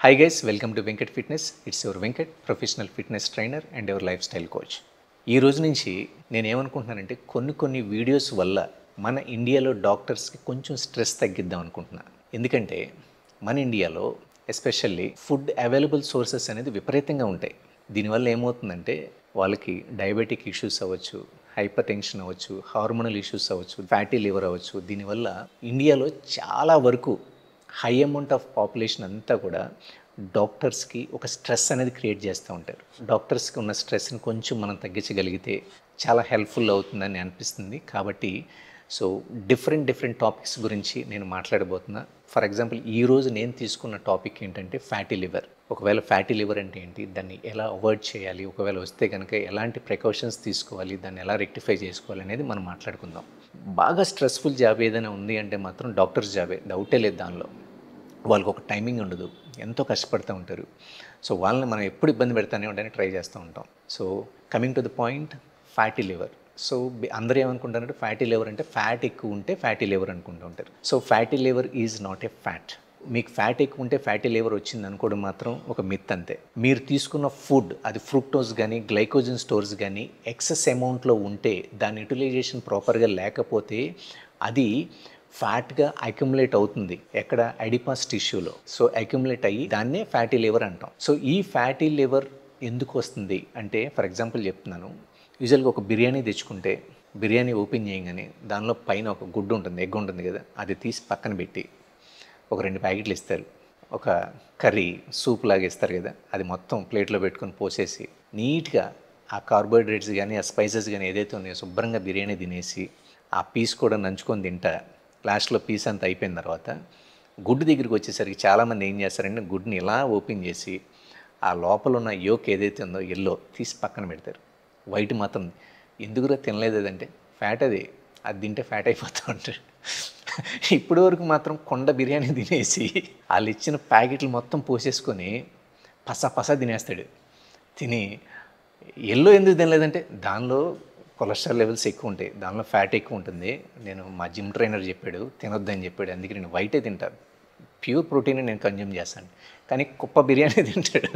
Hi guys, welcome to Venkat Fitness. It's your Venkat, professional fitness trainer and your lifestyle coach. ఈ రోజు నుంచి నేను ఏమనుకుంటున్నానంటే కొన్ని కొన్ని వీడియోస్ వల్ల మన ఇండియాలో డాక్టర్స్కి కొంచెం స్ట్రెస్ తగ్గిద్దాం అనుకుంటున్నాను ఎందుకంటే మన ఇండియాలో ఎస్పెషల్లీ ఫుడ్ అవైలబుల్ సోర్సెస్ అనేది విపరీతంగా ఉంటాయి దీనివల్ల ఏమవుతుందంటే వాళ్ళకి డయాబెటిక్ ఇష్యూస్ అవ్వచ్చు హైపర్ టెన్షన్ అవ్వచ్చు హార్మోనల్ ఇష్యూస్ అవ్వచ్చు ఫ్యాటీ లివర్ అవ్వచ్చు దీనివల్ల ఇండియాలో చాలా వరకు హై అమౌంట్ ఆఫ్ పాపులేషన్ అంతా కూడా డాక్టర్స్కి ఒక స్ట్రెస్ అనేది క్రియేట్ చేస్తూ ఉంటారు డాక్టర్స్కి ఉన్న స్ట్రెస్ని కొంచెం మనం తగ్గించగలిగితే చాలా హెల్ప్ఫుల్ అవుతుందని అనిపిస్తుంది కాబట్టి సో డిఫరెంట్ డిఫరెంట్ టాపిక్స్ గురించి నేను మాట్లాడబోతున్నా ఫర్ ఎగ్జాంపుల్ ఈరోజు నేను తీసుకున్న టాపిక్ ఏంటంటే ఫ్యాటీ లివర్ ఒకవేళ ఫ్యాటీ లివర్ అంటే ఏంటి దాన్ని ఎలా అవాయిడ్ చేయాలి ఒకవేళ వస్తే కనుక ఎలాంటి ప్రికాషన్స్ తీసుకోవాలి దాన్ని ఎలా రెక్టిఫై చేసుకోవాలి అనేది మనం మాట్లాడుకుందాం బాగా స్ట్రెస్ఫుల్ జాబ్ ఏదైనా ఉంది అంటే మాత్రం డాక్టర్స్ జాబే డౌటే లేదు దానిలో వాళ్ళకి ఒక టైమింగ్ ఉండదు ఎంతో కష్టపడుతూ ఉంటారు సో వాళ్ళని మనం ఎప్పుడు ఇబ్బంది పెడతానే ఉండని ట్రై చేస్తూ ఉంటాం so coming to the point fatty liver so బి- అందరూ ఏమనుకుంటారంటే ఫ్యాటీ లివర్ అంటే ఫ్యాట్ ఎక్కువ ఉంటే ఫ్యాటీ లివర్ అనుకుంటూ ఉంటారు so fatty liver is not a fat మీకు ఫ్యాట్ ఎక్కువ ఉంటే ఫ్యాటీ లివర్ వచ్చింది అనుకోవడం మాత్రం ఒక మిత్ అంతే మీరు తీసుకున్న ఫుడ్ అది ఫ్రూక్టోస్ కానీ గ్లైకోజన్ స్టోర్స్ కానీ ఎక్సెస్ అమౌంట్లో ఉంటే దాని యూటిలైజేషన్ ప్రాపర్గా లేకపోతే అది ఫ్యాట్గా అక్యుములేట్ అవుతుంది ఎక్కడ అడిపాస్ టిష్యూలో సో అక్యుములేట్ అయ్యి దాన్నే ఫ్యాటీ లివర్ అంటాం సో ఈ ఫ్యాటీ లివర్ ఎందుకు వస్తుంది అంటే ఫర్ ఎగ్జాంపుల్ చెప్తున్నాను యూజువల్గా ఒక బిర్యానీ తెచ్చుకుంటే బిర్యానీ ఓపెన్ చేయగానే దానిలో పైన ఒక గుడ్డు ఉంటుంది ఎగ్ ఉంటుంది కదా అది తీసి పక్కన పెట్టి ఒక రెండు ప్యాకెట్లు ఇస్తారు ఒక కర్రీ సూప్ లాగా ఇస్తారు కదా అది మొత్తం ప్లేట్లో పెట్టుకొని పోసేసి నీట్గా ఆ కార్బోహైడ్రేట్స్ కానీ ఆ స్పైసెస్ కానీ ఏదైతే ఉన్నాయో శుభ్రంగా బిర్యానీ తినేసి ఆ పీస్ కూడా నంచుకొని తింటా లాస్ట్లో పీస్ అంతా అయిపోయిన తర్వాత గుడ్డు దగ్గరికి వచ్చేసరికి చాలామంది ఏం చేస్తారంటే గుడ్డుని ఇలా ఓపెన్ చేసి ఆ లోపల ఉన్న యోక్ ఏదైతే ఉందో ఎల్లో తీసి పక్కన పెడతారు వైట్ మాత్రం ఎందుకురా తినలేదు అదంటే ఫ్యాట్ అది అది తింటే ఫ్యాట్ అయిపోతూ ఉంటాడు ఇప్పటి వరకు మాత్రం కొండ బిర్యానీ తినేసి వాళ్ళు ఇచ్చిన ప్యాకెట్లు మొత్తం పోసేసుకొని పస పస తినేస్తాడు తిని ఎల్లో ఎందుకు తినలేదంటే దానిలో కొలెస్ట్రాల్ లెవెల్స్ ఎక్కువ ఉంటాయి దానిలో ఫ్యాట్ ఎక్కువ ఉంటుంది నేను మా జిమ్ ట్రైనర్ చెప్పాడు తినొద్దని చెప్పాడు అందుకే నేను వైటే తింటా ప్యూర్ ప్రోటీన్ నేను కన్జ్యూమ్ చేస్తాను కానీ కుప్ప బిర్యానీ తింటాడు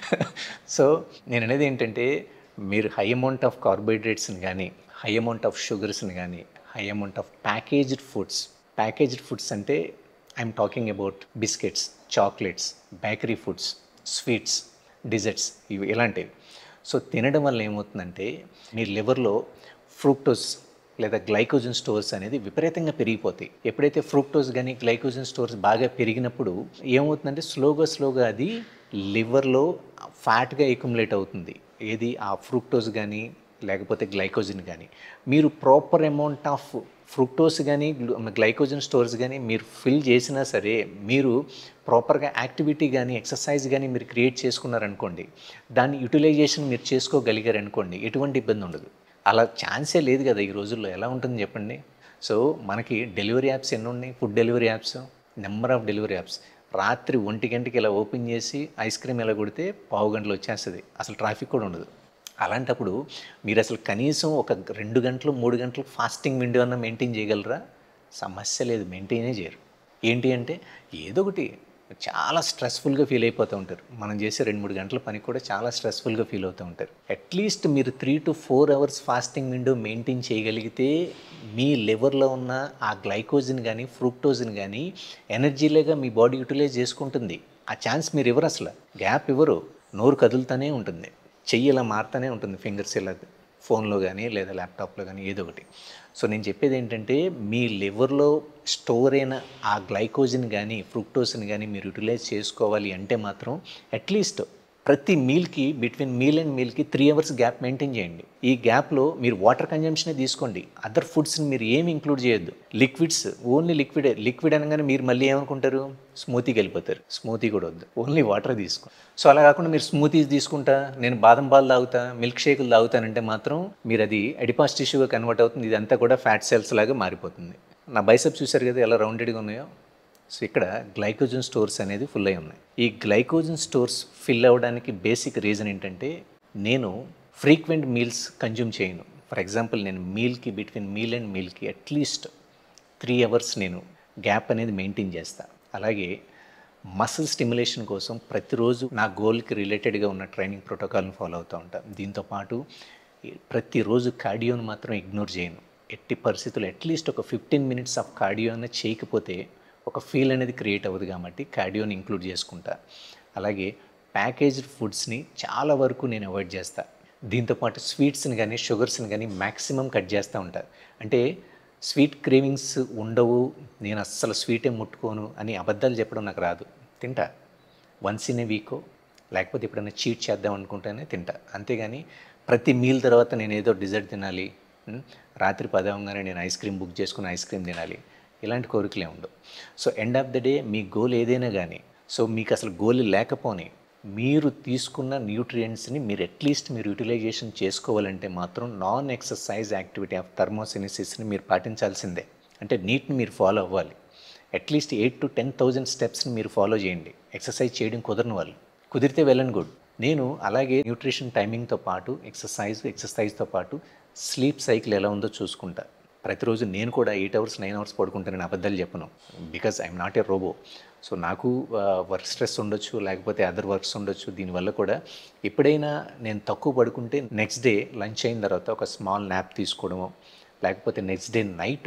సో నేను అనేది ఏంటంటే మీరు హై అమౌంట్ ఆఫ్ కార్బోహైడ్రేట్స్ని కానీ హై అమౌంట్ ఆఫ్ షుగర్స్ని కానీ high amount of packaged foods packaged foods అంటే I'm talking about biscuits chocolates bakery foods sweets desserts ఇవి ఇలాంటివి సో తినడం వల్ల ఏమవుతుందంటే మీ లివర్లో ఫ్రూక్టోస్ లేదా గ్లైకోజన్ స్టోర్స్ అనేది విపరీతంగా పెరిగిపోతాయి ఎప్పుడైతే ఫ్రూక్టోస్ కానీ గ్లైకోజన్ స్టోర్స్ బాగా పెరిగినప్పుడు ఏమవుతుందంటే స్లోగా స్లోగా అది లివర్లో ఫ్యాట్గా ఎక్యుములేట్ అవుతుంది ఏది ఆ ఫ్రూక్టోస్ కానీ లేకపోతే గ్లైకోజన్ కానీ మీరు ప్రాపర్ అమౌంట్ ఆఫ్ ఫ్రూక్టోస్ కానీ గ్లైకోజన్ స్టోర్స్ కానీ మీరు ఫిల్ చేసినా సరే మీరు ప్రాపర్గా యాక్టివిటీ కానీ ఎక్సర్సైజ్ కానీ మీరు క్రియేట్ చేసుకున్నారనుకోండి దాని యూటిలైజేషన్ మీరు చేసుకోగలిగారనుకోండి ఎటువంటి ఇబ్బంది ఉండదు అలా ఛాన్సే లేదు కదా ఈ రోజుల్లో ఎలా ఉంటుంది చెప్పండి సో మనకి డెలివరీ యాప్స్ ఎన్ని ఉన్నాయి food delivery apps number of delivery apps రాత్రి ఒంటి గంటకి ఇలా ఓపెన్ చేసి ఐస్ క్రీమ్ ఇలా కొడితే పావు గంటలు వచ్చేస్తుంది అసలు ట్రాఫిక్ కూడా ఉండదు అలాంటప్పుడు మీరు అసలు కనీసం ఒక రెండు గంటలు మూడు గంటలు ఫాస్టింగ్ విండో అన్న మెయింటైన్ చేయగలరా సమస్య లేదు మెయింటైనే చేయరు ఏంటి అంటే ఏదో ఒకటి చాలా స్ట్రెస్ఫుల్గా ఫీల్ అయిపోతూ ఉంటారు మనం చేసే రెండు మూడు గంటల పని కూడా చాలా స్ట్రెస్ఫుల్గా ఫీల్ అవుతూ ఉంటారు అట్లీస్ట్ మీరు three to four hours fasting window maintain చేయగలిగితే మీ లివర్లో ఉన్న ఆ గ్లైకోజన్ కానీ ఫ్రూక్టోజన్ కానీ ఎనర్జీలాగా మీ బాడీ యూటిలైజ్ చేసుకుంటుంది ఆ ఛాన్స్ మీరు ఇవ్వరు అసలు గ్యాప్ ఇవ్వరు నోరు కదులుతూనే ఉంటుంది చెయ్యి ఇలా మారుతూనే ఉంటుంది ఫింగర్స్ ఇలా ఫోన్లో కానీ లేదా ల్యాప్టాప్లో కానీ ఏదో ఒకటి సో నేను చెప్పేది ఏంటంటే మీ లివర్లో స్టోర్ అయిన ఆ గ్లైకోజన్ కానీ ఫ్రూక్టోస్ని కానీ మీరు యూటిలైజ్ చేసుకోవాలి అంటే మాత్రం అట్లీస్ట్ ప్రతి మీల్కి బిట్వీన్ మీల్ అండ్ మీల్కి త్రీ అవర్స్ గ్యాప్ మెయింటైన్ చేయండి ఈ గ్యాప్లో మీరు వాటర్ కన్జంప్షనే తీసుకోండి అదర్ ఫుడ్స్ని మీరు ఏమి ఇంక్లూడ్ చేయొద్దు లిక్విడ్స్ ఓన్లీ లిక్విడే లిక్విడ్ అనగానే మీరు మళ్ళీ ఏమనుకుంటారు స్మూతీకి వెళ్ళిపోతారు స్మూతీ కూడా వద్దు ఓన్లీ వాటర్ తీసుకో సో అలా కాకుండా మీరు స్మూతీస్ తీసుకుంటా నేను బాదం పాలు తాగుతా మిల్క్ షేకులు తాగుతానంటే మాత్రం మీరు అది ఎడిపాస్ టిష్యూగా కన్వర్ట్ అవుతుంది ఇదంతా కూడా ఫ్యాట్ సెల్స్ లాగా మారిపోతుంది నా బైసెప్స్ చూసారు కదా ఎలా రౌండెడ్గా ఉన్నాయో సో ఇక్కడ గ్లైకోజన్ స్టోర్స్ అనేది ఫుల్ అయి ఉన్నాయి ఈ గ్లైకోజన్ స్టోర్స్ ఫిల్ అవ్వడానికి బేసిక్ రీజన్ ఏంటంటే నేను ఫ్రీక్వెంట్ మీల్స్ కన్జ్యూమ్ చేయను ఫర్ ఎగ్జాంపుల్ నేను మీల్కి బిట్వీన్ మీల్ అండ్ మీల్కి అట్లీస్ట్ త్రీ అవర్స్ నేను గ్యాప్ అనేది మెయింటైన్ చేస్తాను అలాగే మసిల్ స్టిమ్యులేషన్ కోసం ప్రతిరోజు నా గోల్కి రిలేటెడ్గా ఉన్న ట్రైనింగ్ ప్రోటోకాల్ని ఫాలో అవుతూ ఉంటాను దీంతోపాటు ప్రతిరోజు కార్డియోని మాత్రం ఇగ్నోర్ చేయను ఎట్టి పరిస్థితులు అట్లీస్ట్ ఒక ఫిఫ్టీన్ మినిట్స్ ఆఫ్ కార్డియో అనేది చేయకపోతే ఒక ఫీల్ అనేది క్రియేట్ అవ్వదు కాబట్టి కార్డియోని ఇంక్లూడ్ చేసుకుంటా అలాగే ప్యాకేజ్డ్ ఫుడ్స్ని చాలా వరకు నేను అవాయిడ్ చేస్తా దీంతోపాటు స్వీట్స్ని కానీ షుగర్స్ని కానీ మ్యాక్సిమం కట్ చేస్తూ ఉంటా అంటే స్వీట్ క్రేవింగ్స్ ఉండవు నేను అస్సలు స్వీటే ముట్టుకోను అని అబద్ధాలు చెప్పడం నాకు రాదు తింటా వన్స్ ఇన్ ఏ వీకో లేకపోతే ఎప్పుడైనా చీట్ చేద్దాం అనుకుంటేనే తింటా అంతేగాని ప్రతి మీల్ తర్వాత నేను ఏదో డిజర్ట్ తినాలి ఉమ్, రాత్రి పదవంగానే నేను ఐస్ క్రీమ్ బుక్ చేసుకుని ఐస్ క్రీమ్ తినాలి ఇలాంటి కోరికలే ఉండవు so end of the day మీ గోల్ ఏదైనా కానీ సో మీకు అసలు గోల్ లేకపోని మీరు తీసుకున్న న్యూట్రియంట్స్ని మీరు అట్లీస్ట్ మీరు యూటిలైజేషన్ చేసుకోవాలంటే మాత్రం నాన్ ఎక్సర్సైజ్ యాక్టివిటీ ఆఫ్ థర్మోసినిసిస్ని మీరు పాటించాల్సిందే అంటే నీట్ని మీరు ఫాలో అవ్వాలి at least eight to ten thousand స్టెప్స్ని మీరు ఫాలో చేయండి ఎక్సర్సైజ్ చేయడం కుదరని వాళ్ళు కుదిరితే వెళ్ళండి గుడ్ నేను అలాగే న్యూట్రిషన్ టైమింగ్తో పాటు ఎక్సర్సైజ్ ఎక్సర్సైజ్తో పాటు స్లీప్ సైకిల్ ఎలా ఉందో చూసుకుంటా ప్రతిరోజు నేను కూడా ఎయిట్ అవర్స్ నైన్ అవర్స్ పడుకుంటానని అబద్ధాలు చెప్పను because I'm not a robot so నాకు వర్క్ స్ట్రెస్ ఉండొచ్చు లేకపోతే అదర్ వర్క్స్ ఉండొచ్చు దీనివల్ల కూడా ఎప్పుడైనా నేను తక్కువ పడుకుంటే నెక్స్ట్ డే లంచ్ అయిన తర్వాత ఒక స్మాల్ న్యాప్ తీసుకోవడము లేకపోతే నెక్స్ట్ డే నైట్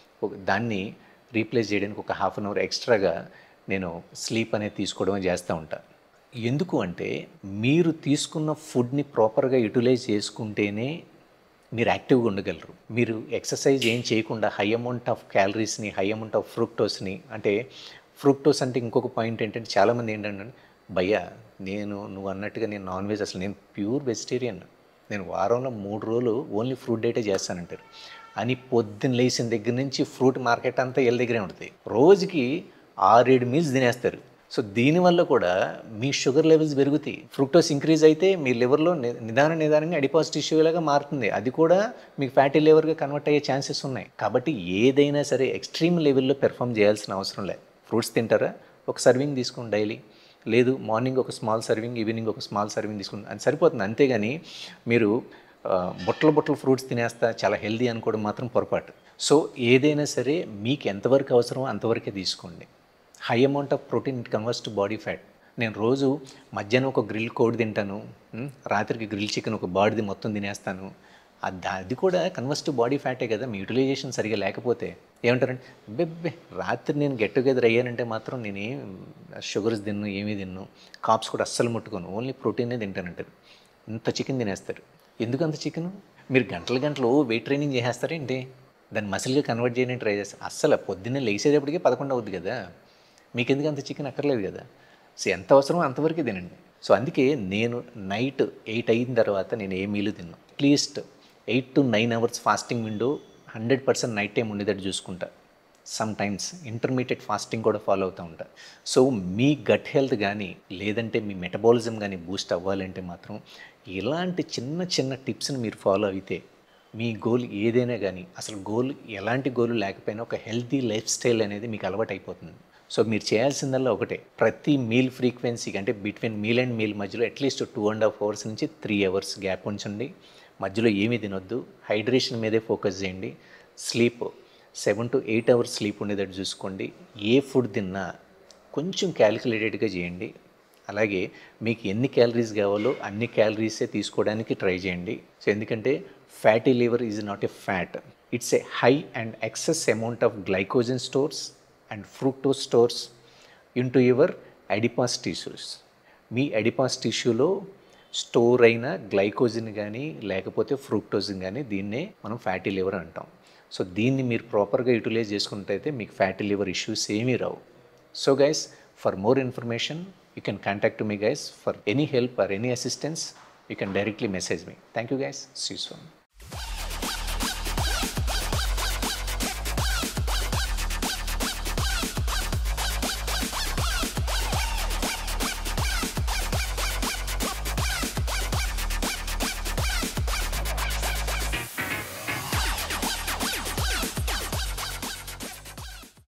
దాన్ని రీప్లేస్ చేయడానికి ఒక హాఫ్ అన్ అవర్ ఎక్స్ట్రాగా నేను స్లీప్ అనేది తీసుకోవడం చేస్తూ ఉంటాను ఎందుకు అంటే మీరు తీసుకున్న ఫుడ్ని ప్రాపర్గా యూటిలైజ్ చేసుకుంటేనే మీరు యాక్టివ్గా ఉండగలరు మీరు ఎక్సర్సైజ్ ఏం చేయకుండా హై అమౌంట్ ఆఫ్ క్యాలరీస్ని హై అమౌంట్ ఆఫ్ ఫ్రూక్టోస్ని అంటే ఫ్రూక్టోస్ అంటే ఇంకొక పాయింట్ ఏంటంటే చాలామంది ఏంటంటే భయ్యా నేను నువ్వు అన్నట్టుగా నేను నాన్ వెజ్ అసలు నేను ప్యూర్ వెజిటేరియన్ నేను వారంలో మూడు రోజులు ఓన్లీ ఫ్రూట్ డేటే చేస్తానంటారు అని పొద్దున్న లేచిన దగ్గర నుంచి ఫ్రూట్ మార్కెట్ అంతా వీళ్ళ దగ్గరే ఉంటుంది రోజుకి ఆరేడు మీల్స్ తినేస్తారు సో దీనివల్ల కూడా మీ షుగర్ లెవెల్స్ పెరుగుతాయి ఫ్రూక్టోస్ ఇంక్రీజ్ అయితే మీ లివర్లో ని- నిదాన నిదానంగా అడిపాస్ టిష్యూలాగా మారుతుంది అది కూడా మీకు ఫ్యాటీ లివర్గా కన్వర్ట్ అయ్యే ఛాన్సెస్ ఉన్నాయి కాబట్టి ఏదైనా సరే ఎక్స్ట్రీమ్ లెవెల్లో పెర్ఫామ్ చేయాల్సిన అవసరం లేదు ఫ్రూట్స్ తింటారా ఒక సర్వింగ్ తీసుకోండి డైలీ లేదు మార్నింగ్ ఒక స్మాల్ సర్వింగ్ ఈవినింగ్ ఒక స్మాల్ సర్వింగ్ తీసుకుని అది సరిపోతుంది అంతేగాని మీరు ఆ, బొట్టల బొట్టల ఫ్రూట్స్ తినేస్తా చాలా హెల్దీ అనుకోవడం మాత్రం పొరపాటు సో ఏదైనా సరే మీకు ఎంతవరకు అవసరమో అంతవరకే తీసుకోండి high amount of protein it converts to body fat నేను రోజు మధ్యాహ్నం ఒక గ్రిల్ కోడి తింటాను ఉమ్, రాత్రికి గ్రిల్ చికెన్ ఒక బాడీది మొత్తం తినేస్తాను అది అది కూడా కన్వర్స్ టు బాడీ ఫ్యాటే కదా మీ యూటిలైజేషన్ సరిగా లేకపోతే ఏమంటారంటే బెబ్బే రాత్రి నేను గెట్ టుగెదర్ అయ్యానంటే మాత్రం నేనేం షుగర్స్ తిన్ను ఏమీ తిన్ను కాప్స్ కూడా అస్సలు ముట్టుకోను ఓన్లీ ప్రోటీనే తింటానంటారు ఇంత చికెన్ తినేస్తారు ఎందుకు అంత చికెన్ మీరు గంటల గంటలు వెయిట్ ట్రైనింగ్ చేసేస్తారేంటి దాన్ని మసిల్గా కన్వర్ట్ చేయడానికి ట్రై చేస్తారు అస్సలు పొద్దున్నే లేచేటప్పటికి పదకొండు అవుద్ది కదా మీకు ఎందుకు అంత చికెన్ అక్కర్లేదు కదా సో ఎంత అవసరమో అంతవరకే తినండి సో అందుకే నేను నైట్ ఎయిట్ అయిన తర్వాత నేను ఏ మీలు తిన్నాను at least eight to nine hours fasting window hundred percent night time ఉండేటట్టు చూసుకుంటా సమ్ టైమ్స్ ఇంటర్మీడియట్ ఫాస్టింగ్ కూడా ఫాలో అవుతూ ఉంటా సో మీ గట్ హెల్త్ కానీ లేదంటే మీ మెటబాలిజం కానీ బూస్ట్ అవ్వాలంటే మాత్రం ఇలాంటి చిన్న చిన్న టిప్స్ని మీరు ఫాలో అయితే మీ గోల్ ఏదైనా కానీ అసలు గోల్ ఎలాంటి గోల్ లేకపోయినా ఒక హెల్తీ లైఫ్ స్టైల్ అనేది మీకు అలవాటు అయిపోతుంది సో మీరు చేయాల్సిందల్లా ఒకటే ప్రతి మీల్ ఫ్రీక్వెన్సీకి అంటే బిట్వీన్ మీల్ అండ్ మీల్ మధ్యలో at least two and half hours నుంచి త్రీ అవర్స్ గ్యాప్ ఉంచండి మధ్యలో ఏమీ తినొద్దు హైడ్రేషన్ మీదే ఫోకస్ చేయండి sleep seven to eight hours sleep ఉండేటట్టు చూసుకోండి ఏ ఫుడ్ తిన్నా కొంచెం క్యాలిక్యులేటెడ్గా చేయండి అలాగే మీకు ఎన్ని క్యాలరీస్ కావాలో అన్ని క్యాలరీసే తీసుకోవడానికి ట్రై చేయండి సో ఎందుకంటే fatty liver is not a fat it's a high and excess amount of glycogen stores and fructose stores into your adipose tissues మీ అడిపాస్ టిష్యూలో స్టోర్ అయిన గ్లైకోజిన్ కానీ లేకపోతే ఫ్రూక్టోజిన్ కానీ దీన్నే మనం ఫ్యాటీ లివర్ అంటాం సో దీన్ని మీరు ప్రాపర్గా యూటిలైజ్ చేసుకున్నట్టయితే మీకు ఫ్యాటీ లివర్ ఇష్యూస్ ఏమీ రావు so guys for more information you can contact me guys for any help or any assistance you can directly message me thank you guys see son